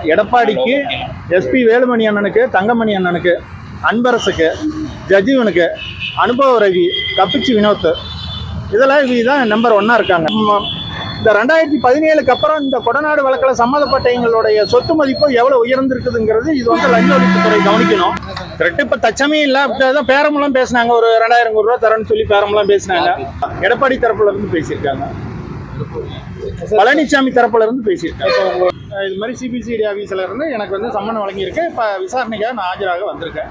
எடப்பாடிக்கு எஸ்பி வேலுமணி அண்ணனுக்கு தங்கமணி அண்ணனுக்கு அன்பரசுக்கு ஜஜீவனுக்கு அனுபவ ரவி கப்பிச்சி வினோத் இதெல்லாம் இவங்க தான் நம்பர் ஒன்னா இருக்காங்க ம், இந்த ரெண்டாயிரத்தி பதினேழுக்கு அப்புறம் இந்த கொடநாடு வழக்கில் சம்மந்தப்பட்டவங்களுடைய சொத்து மதிப்பு எவ்வளவு உயர்ந்திருக்குதுங்கிறது இது வந்து லஞ்ச ஒழிப்புத்துறை கவனிக்கணும் கரெக்ட் இப்போ தச்சமே இல்லை அப்படிதான் பேரமெல்லாம் பேசினாங்க ஒரு ரெண்டாயிரம் கோடி ரூபா தரேன்னு சொல்லி பேரமெல்லாம் பேசினாங்க எடப்பாடி தரப்புல இருந்து பேசியிருக்காங்க பழனிசாமி தரப்புல இருந்து பேசியிருக்காங்க இப்போ உங்க- இது மாதிரி சிபிசிஐடி ஆஃபீஸில் இருந்து எனக்கு வந்து சம்மன் வழங்கியிருக்கேன் இப்போ விசாரணைக்காக நான் ஆஜராக வந்திருக்கேன்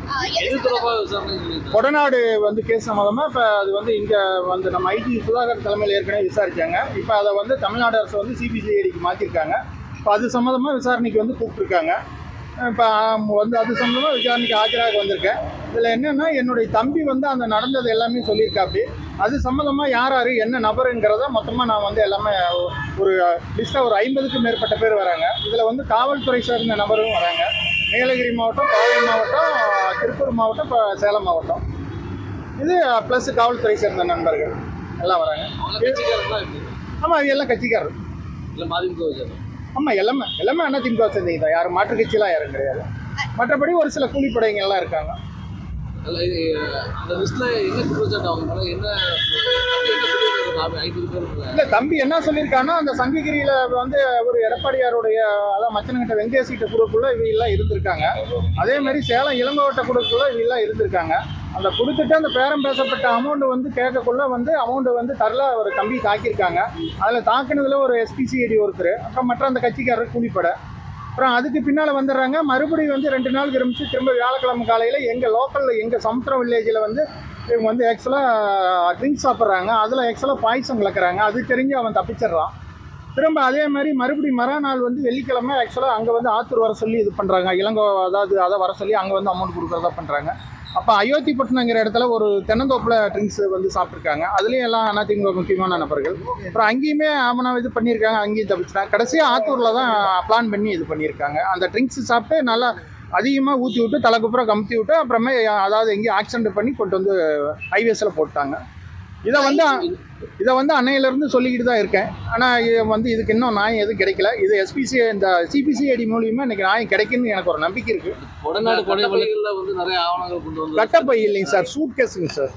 எது தொடர்பாக விசாரணை சொல்லியிருக்காங்க? கொடநாடு வந்து கேஸ் சம்மந்தமாக இப்போ அது வந்து இங்கே வந்து நம்ம ஐடி சுதாகர் தலைமையில் ஏற்கனவே விசாரிச்சாங்க இப்போ அதை வந்து தமிழ்நாடு அரசு வந்து சிபிசிஐடிக்கு மாற்றிருக்காங்க இப்போ அது சம்மந்தமாக விசாரணைக்கு வந்து கூப்பிட்ருக்காங்க இப்போ வந்து அது சம்மந்தமாக விசாரணைக்கு ஆஜராக வந்திருக்கேன் இதில் என்னென்னா என்னுடைய தம்பி வந்து அந்த நடந்தது எல்லாமே சொல்லியிருக்காப்படி அது சம்மந்தமாக யார் யார் என்ன நபருங்கிறத மொத்தமாக நான் வந்து எல்லாமே ஒரு லிஸ்ட்டாக ஒரு ஐம்பதுக்கும் மேற்பட்ட பேர் வராங்க இதில் வந்து காவல்துறை சார்ந்த நபரும் வராங்க நீலகிரி மாவட்டம் கோவை மாவட்டம் திருப்பூர் மாவட்டம் இப்போ சேலம் மாவட்டம் இது ப்ளஸ் காவல்துறை சேர்ந்த நண்பர்கள் எல்லாம் வராங்க அவங்க கட்சிக்காரங்களா எப்படி? ஆமாம் இது எல்லாம் கட்சிக்காரர் இல்ல மதிமுக விசாரணை. ஆமாம் எல்லாமே எல்லாமே அண்ணா திமுக சேர்ந்தீங்க தான் யாரும் மாற்று கட்சியெலாம் யாரும் கிடையாது மற்றபடி ஒரு சில கூலிப்படைங்க எல்லாம் இருக்காங்க அல்ல, இது, அந்த லிஸ்ட்ல என்ன குற்றச்சாட்டு அவங்க மேல என்ன அப்படி என்ன சொல்லியிருக்காங்க ஐம்பது பேர் இருக்காங்க. இல்லை தம்பி என்ன சொல்லியிருக்காங்கன்னா அந்த சங்ககிரியில் வந்து ஒரு எடப்பாடியாருடைய அதான் மச்சனங்கிட்ட வெங்கடேசிட்ட குழுக்குள்ள இவங்கெல்லாம் இருந்திருக்காங்க அதே மாதிரி சேலம் இளங்கோட்ட குழுக்குள்ள இவங்கெல்லாம் இருந்திருக்காங்க அந்த கொடுத்துட்டு அந்த பேரம் பேசப்பட்ட அமௌண்ட் வந்து கேட்கக்குள்ள வந்து அமௌண்ட் வந்து தரல ஒரு தம்பி தாக்கியிருக்காங்க அதில் தாக்குனதுல ஒரு எஸ்பிசிஐடி ஒருத்தர் அப்புறம் மற்ற அந்த கட்சிக்காரர் கூலிப்படை அப்புறம் அதுக்கு பின்னால் வந்துடுறாங்க மறுபடியும் வந்து ரெண்டு நாள் கிரமிச்சு திரும்ப வியாழக்கிழமை காலையில் எங்கள் லோக்கலில் எங்கள் சமுத்திரம் வில்லேஜில் வந்து இவங்க வந்து ஆக்சுவலாக ட்ரிங்க்ஸ் சாப்பிட்றாங்க அதில் ஆக்சுவலாக பாய்சம் கலக்குறாங்க அது தெரிஞ்சு அவன் தப்பிச்சிடுறான் திரும்ப அதே மாதிரி மறுபடியும் மறுநாள் வந்து வெள்ளிக்கிழமை ஆக்சுவலாக அங்கே வந்து ஆத்தூர் வர சொல்லி இது பண்ணுறாங்க இளங்கோ அதாவது அதை வர சொல்லி அங்கே வந்து அமௌண்ட் கொடுக்குறதா பண்ணுறாங்க அப்போ அயோத்திப்பட்டினங்கிற இடத்துல ஒரு தென்னந்தோப்பில் ட்ரிங்க்ஸ் வந்து சாப்பிட்ருக்காங்க அதுலேயும் எல்லாம் அதிமுக முக்கியமான நபர்கள் அப்புறம் அங்கேயுமே ஆமனா இது பண்ணியிருக்காங்க அங்கேயும் தப்பிச்சிட்டாங்க கடைசியாக ஆத்தூரில் தான் பிளான் பண்ணி இது பண்ணியிருக்காங்க அந்த ட்ரிங்க்ஸ் சாப்பிட்டு நல்லா அதிகமாக ஊற்றி விட்டு தலைக்குப்புறம் கமுத்தி விட்டு அப்புறமே அதாவது எங்கேயும் ஆக்சிடென்ட் பண்ணி கொண்டு வந்து ஹைவேஸில் போட்டாங்க இதை வந்து இதை வந்து அன்னையிலேருந்து சொல்லிக்கிட்டு தான் இருக்கேன் ஆனால் இது வந்து இதுக்கு இன்னும் நியாயம் எதுவும் கிடைக்கல இது எஸ்பிசி இந்த சிபிசிஐடி மூலியமாக இன்னைக்கு நியாயம் கிடைக்குன்னு எனக்கு ஒரு நம்பிக்கை இருக்குது கொடநாடு கொலை வழக்குல வந்து நிறைய ஆவணங்கள் கொண்டு வந்து கட்டப்பை இல்லைங்க சார் சூட் கேஸுங்க சார்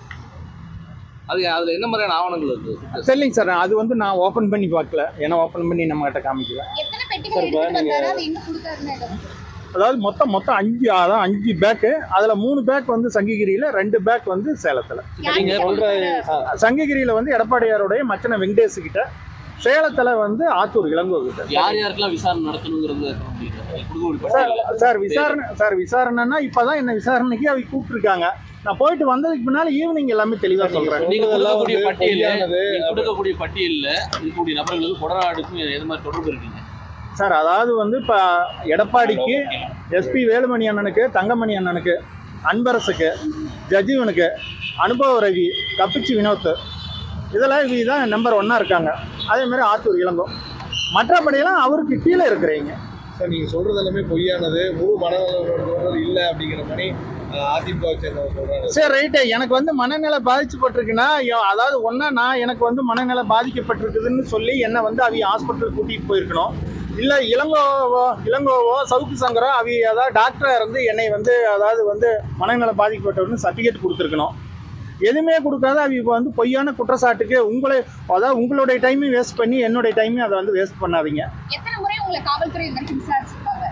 அது அதுல என்ன மாதிரியான ஆவணங்கள் இருக்கு சரிங்க சார் அது வந்து நான் ஓப்பன் பண்ணி பார்க்கல ஏன்னா ஓப்பன் பண்ணி நம்ம கிட்ட காமிக்கல எத்தனை பெட்டிகள் எடுத்துட்டு வந்தாரு அது எங்க கொடுத்தாருன்னு எதுவும் அதாவது மொத்தம் மொத்தம் அஞ்சு அதான் அஞ்சு பேக்கு அதில் மூணு பேக் வந்து சங்ககிரியில் ரெண்டு பேக் வந்து சேலத்தில் யார்கிட்ட கொடுத்தாரு? சங்ககிரியில் வந்து எடப்பாடியாருடைய மச்சன வெங்கடேஷ் கிட்ட சேலத்தில் வந்து ஆத்தூர் இளங்கோ கிட்ட யார் யாருக்கெல்லாம் விசாரணை நடத்தணுங்கிறது அப்படின்றது. கொடுக்க சார் முடியும் சார் விசாரணை சார் விசாரணைன்னா இப்பதான் என்ன விசாரணைக்கு அவங்க கூப்பிட்டுருக்காங்க நான் போயிட்டு வந்ததுக்கு பின்னால ஈவினிங் எல்லாமே தெளிவா சொல்றேன் நீங்க கொடுக்கக்கூடிய வந்து பட்டியல்ல பொய்யானது. நீங்க கொடுக்கக்கூடிய பட்டியல்ல இருக்கக்கூடிய நபர்களுக்கு கொடநாடுக்கும் எது மாதிரி தொடர்பு இருக்குங்க சார் அதாவது வந்து இப்போ எடப்பாடிக்கு எஸ்பி வேலுமணி அண்ணனுக்கு தங்கமணி அண்ணனுக்கு அன்பரசுக்கு ஜஜீவனுக்கு அனுபவ ரவி கப்பிச்சி வினோத் இதெல்லாம் இவங்க தான் நம்பர் ஒன்னா இருக்காங்க அதே மாதிரி ஆத்தூர் இளங்கோ மற்றபடியெல்லாம் அவருக்கு கீழே இருக்கிறீங்க சார் நீங்க சொல்றது எல்லாமே பொய்யானது முழு மனநலம் இல்லை அப்படிங்கிற மாதிரி அஹ், அதிமுக சேர்ந்தவங்க சொல்றாங்க சரி ரைட்டு எனக்கு வந்து மனநிலை பாதிக்கப்பட்டிருக்குன்னா ஐயோ, அதாவது ஒன்றா நான் எனக்கு வந்து மனநிலை பாதிக்கப்பட்டிருக்குதுன்னு சொல்லி என்னை வந்து அவங்க ஹாஸ்பிட்டல் கூட்டிகிட்டு போயிருக்கணும் இல்லை இளங்கோவோ இளங்கோவோ சவுக்கு சங்கரோ அவி அதாவது டாக்டராக இருந்து என்னை வந்து அதாவது வந்து மனநிலை பாதிக்கப்பட்டவர்னு சர்டிஃபிகேட் கொடுத்துருக்கணும் எதுவுமே கொடுக்காத அவங்க இப்போ வந்து பொய்யான குற்றச்சாட்டுக்கு உங்களை அதாவது உங்களுடைய டைமையும் வேஸ்ட் பண்ணி என்னுடைய டைமையும் அதை வந்து வேஸ்ட் பண்ணாதீங்க எத்தனை முறை உங்களை காவல்துறை இது வரைக்கும் விசாரிச்சிருக்காங்க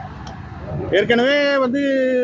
ஏற்கனவே வந்து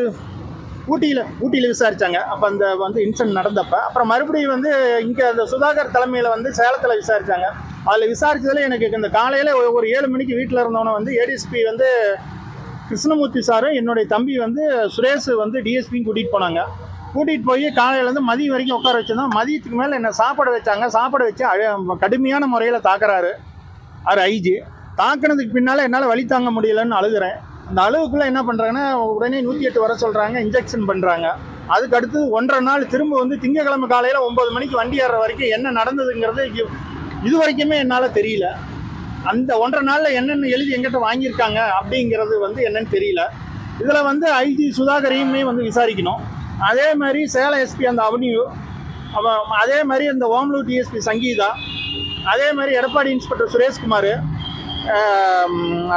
ஊட்டியில் ஊட்டியில் விசாரிச்சாங்க அப்போ அந்த வந்து இன்சிடென்ட் நடந்தப்ப அப்புறம் மறுபடியும் வந்து இங்கே அந்த சுதாகர் தலைமையில் வந்து சேலத்தில் விசாரிச்சாங்க அதில் விசாரிச்சதில் எனக்கு இந்த காலையில் ஒரு ஏழு மணிக்கு வீட்டில் இருந்தவன வந்து ஏடிஎஸ்பி வந்து கிருஷ்ணமூர்த்தி சாரும் என்னுடைய தம்பி வந்து சுரேஷ் வந்து டிஎஸ்பியும் கூட்டிகிட்டு போனாங்க கூட்டிகிட்டு போய் காலையிலேருந்து மதியம் வரைக்கும் உட்கார வச்சிருந்தோம் மதியத்துக்கு மேலே என்ன சாப்பாடு வச்சாங்க சாப்பாடு வச்சு அழ- கடுமையான முறையில் தாக்குறாரு அவர் ஐஜி தாக்குனதுக்கு பின்னால் என்னால் வழி தாங்க முடியலன்னு அழுகுறேன் அந்த அழுவுக்குள்ளே என்ன பண்ணுறாங்கன்னா உடனே நூற்றி எட்டு வர சொல்கிறாங்க இன்ஜெக்ஷன் பண்ணுறாங்க அதுக்கு அடுத்து ஒன்றரை நாள் திரும்ப வந்து திங்கக்கிழமை காலையில் ஒம்பது மணிக்கு வண்டி ஏறுற வரைக்கும் என்ன நடந்ததுங்கிறது இ- இது வரைக்குமே என்னால் தெரியல அந்த ஒன்றரை நாளில் என்னென்ன எழுதி எங்கிட்ட வாங்கியிருக்காங்க அப்படிங்கிறது வந்து என்னன்னு தெரியல இதில் வந்து ஐஜி சுதாகரையுமே வந்து விசாரிக்கணும் அதே மாதிரி சேலம் எஸ்பி அந்த அவனியூ அவன் அதே மாதிரி அந்த ஓம்லூர் டிஎஸ்பி சங்கீதா அதே மாதிரி எடப்பாடி இன்ஸ்பெக்டர் சுரேஷ்குமார் ஆம்,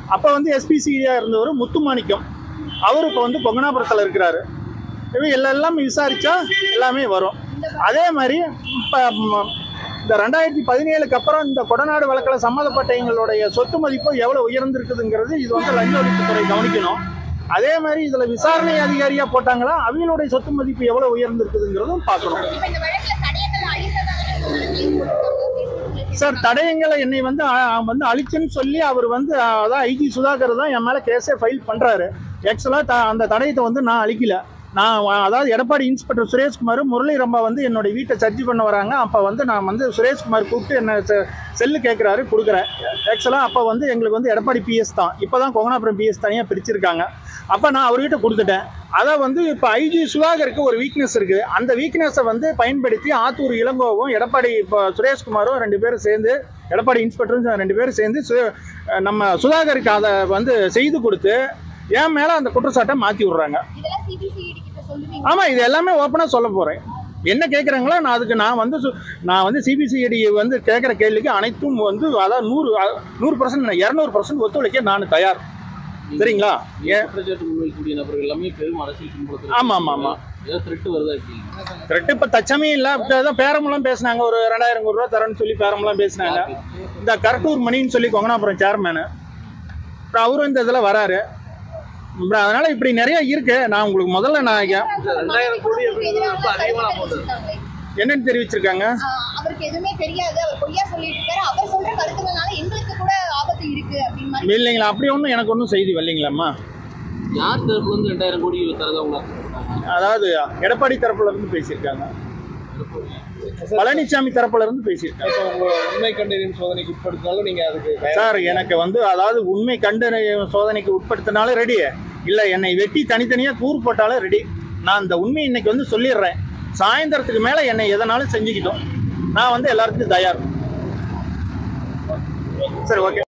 அப்போ வந்து எஸ்பிசியாக இருந்தவர் முத்துமாணிக்கம் அவர் இப்போ வந்து பொங்கனாபுரத்தில் இருக்கிறாரு இவங்க எல்லாம் எல்லாமே விசாரித்தா எல்லாமே வரும் அதே மாதிரி இப்போ இந்த ரெண்டாயிரத்தி பதினேழுக்கு அப்புறம் இந்த கொடநாடு வழக்கில் சம்மந்தப்பட்டவங்களுடைய சொத்து மதிப்பு எவ்வளோ உயர்ந்திருக்குதுங்கிறது இது வந்து லஞ்ச ஒழிப்புத்துறை கவனிக்கணும் அதே மாதிரி இதில் விசாரணை அதிகாரியாக போட்டாங்களா அவங்களுடைய சொத்து மதிப்பு எவ்வளோ உயர்ந்திருக்குதுங்கிறதும் பார்க்கணும் இப்ப இந்த வழக்குல தடயங்கள் அழிந்ததாக சொல்லி கேஸ் போட்டிருக்காங்க. சார் தடயங்களை என்னை வந்து அ, வந்து அழிச்சுன்னு சொல்லி அவர் வந்து அ, அதான் ஐஜி சுதாகர் தான் என் மேலே கேஸே ஃபைல் பண்ணுறாரு ஆக்சுவலாக த அந்த தடயத்தை வந்து நான் அழிக்கல நான் வ- அதாவது எடப்பாடி இன்ஸ்பெக்டர் சுரேஷ்குமார் முரளி ரம்பா வந்து என்னோட வீட்டை சர்ச் பண்ண வராங்க அப்போ வந்து நான் வந்து சுரேஷ்குமார் கூப்பிட்டு என்ன செ- செல்லு கேட்குறாரு கொடுக்குறேன் ஆக்சுவலாக அப்போ வந்து எங்களுக்கு வந்து எடப்பாடி பிஎஸ் தான் இப்போ தான் கொங்கனாபுரம் பிஎஸ் தனியாக பிரிச்சிருக்காங்க அப்போ நான் அவர்கிட்ட கொடுத்துட்டேன் அதை வந்து இப்போ ஐஜி சுதாகருக்கு ஒரு வீக்னஸ் இருக்குது அந்த வீக்னஸை வந்து பயன்படுத்தி ஆத்தூர் இளங்கோவும் எடப்பாடி இப்போ சுரேஷ்குமாரும் ரெண்டு பேரும் சேர்ந்து எடப்பாடி இன்ஸ்பெக்டரும் ரெண்டு பேரும் சேர்ந்து சு- நம்ம சுதாகருக்கு அதை வந்து செய்து கொடுத்து என் மேலே அந்த குற்றச்சாட்டை மாற்றி விட்றாங்க இதெல்லாம் சிபிசிஐடி கிட்ட சொல்லுவீங்க ஆமாம் இது எல்லாமே ஓப்பனாக சொல்ல போகிறேன் என்ன கேட்குறாங்களோ நான் அதுக்கு நான் வந்து சு- நான் வந்து சிபிசிஐடி வந்து கேட்குற கேள்விக்கு அனைத்தும் வந்து அதான் நூறு அ- நூறு பர்சன்ட் இரநூறு பர்சன்ட் ஒத்துழைக்க நான் தயார் சரிங்களா ஏன் குற்றச்சாட்டு முன்வைக்கக்கூடிய நபர்கள் எல்லாமே பெரும் அரசியல் பின்புலத்தில் ஆமா, ஆமா, ஆமா. ஏதாவது த்ரெட் வருதா எப்படி கரெக்ட் இப்போ தச்சமே இல்லை இப்போ தான் பேரமெல்லாம் பேசினாங்க ஒரு ரெண்டாயிரம் ரூபா தரேன்னு சொல்லி பேரமெல்லாம் பேசினாங்க இந்த கரட்டூர் மணின்னு சொல்லி கொங்கனாபுரம் சேர்மேனு அப்புறம் அவரும் இந்த இதில் வராரு அப்புறம் அதனால இப்படி நிறைய இருக்கு நான் உங்களுக்கு முதல்ல நான் இங்க ரெண்டாயிரம் கோடி அப்படிங்கிறது ரொம்ப அதிகமான amount. இருக்காங்களே. என்னன்னு தெரிவிச்சிருக்காங்க ஆஹ் அவருக்கு எதுவுமே தெரியாது அவர் பொய்யா சொல்லிட்டு இருக்காரு அவர் சொல்ற கருத்துக்கள்னால எங்களுக்கு கூட ஆபத்து இருக்கு அப்படின்னு மாதிரி இல்லைங்களா அப்படி ஒன்றும் எனக்கு ஒன்றும் செய்தி வரலைங்களாம்மா யார் தரப்புல இருந்து ரெண்டாயிரம் கோடி தரதா உங்களுக்கு அதாவது எடப்பாடி தரப்புல இருந்து பேசியிருக்காங்க பழனிசாமி தரப்புல இருந்து பேசியிருக்காங்க இப்போ உங்க உண்மை கண்டறியும் சோதனைக்கு உட்படுத்தினாலும் நீங்க அதுக்கு தயாரா சார் எனக்கு வந்து அதாவது உண்மை கண்டறிய சோதனைக்கு உட்படுத்தினாலும் ரெடி இல்லை என்னை வெட்டி தனித்தனியாக கூறு போட்டாலும் ரெடி நான் இந்த உண்மை இன்னைக்கு வந்து சொல்லிடுறேன் சாயந்தரத்துக்கு மேலே என்னை எதனாலும் செஞ்சுக்கிட்டோம் நான் வந்து எல்லாருக்கும் தயார் சரி ஓகே